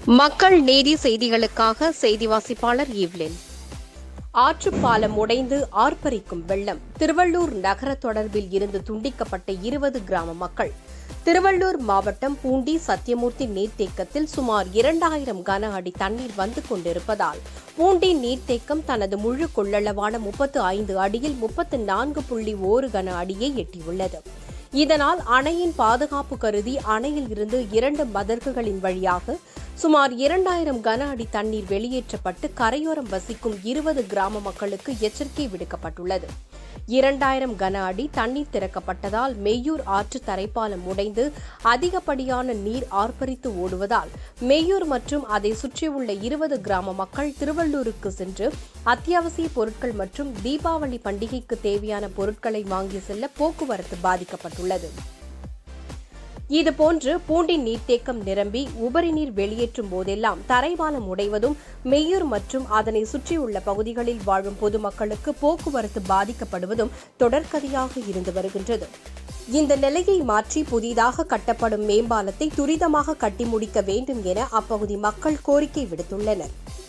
மக்கள் நீதி செய்திகளுக்காக செய்தி வாசிப்பாளர் ஈவ்லின் ஆற்றுப்பாலம் உடைந்து ஆர்ப்பரிக்கும் வெள்ளம் திருவள்ளூர் நகர தொடர்பில் இருந்து துண்டிக்கப்பட்ட இருபது கிராம மக்கள் திருவள்ளூர் மாவட்டம் பூண்டி சத்தியமூர்த்தி நீர்த்தேக்கத்தில் சுமார் இரண்டாயிரம் கன அடி தண்ணீர் வந்து கொண்டிருப்பதால் பூண்டி நீர்த்தேக்கம் தனது முழு கொள்ளளவான முப்பத்து ஐந்து அடியில் முப்பத்து நான்கு புள்ளி ஓரு கன அடியை எட்டியுள்ளது இதனால் அணையின் பாதுகாப்பு கருதி அணையில் இருந்து இரண்டு மதகுகளின் வழியாக சுமார் இரண்டாயிரம் கன அடி தண்ணீர் வெளியேற்றப்பட்டு கரையோரம் வசிக்கும் இருபது கிராம மக்களுக்கு எச்சரிக்கை விடுக்கப்பட்டுள்ளது இரண்டாயிரம் கன அடி தண்ணீர் திறக்கப்பட்டதால் மெய்யூர் ஆற்று தரைப்பாலம் உடைந்து அதிகப்படியான நீர் ஆர்ப்பரித்து ஓடுவதால் மெய்யூர் மற்றும் அதை சுற்றியுள்ள இருபது கிராம மக்கள் திருவள்ளூருக்கு சென்று அத்தியாவசிய பொருட்கள் மற்றும் தீபாவளி பண்டிகைக்கு தேவையான பொருட்களை வாங்கி செல்ல போக்குவரத்து பாதிக்கப்பட்டுள்ளது இதுபோன்று பூண்டி நீர்த்தேக்கம் நிரம்பி உபரி நீர் வெளியேற்றும் போதெல்லாம் தரைவாலம் உடைவதும் மெய்யூர் மற்றும் அதனை சுற்றியுள்ள பகுதிகளில் வாழும் பொதுமக்களுக்கு போக்குவரத்து பாதிக்கப்படுவதும் தொடர்கதையாக இருந்து வருகின்றது இந்த நிலையை மாற்றி புதிதாக கட்டப்படும் மேம்பாலத்தை துரிதமாக கட்டி முடிக்க வேண்டும் என அப்பகுதி மக்கள் கோரிக்கை விடுத்துள்ளனர்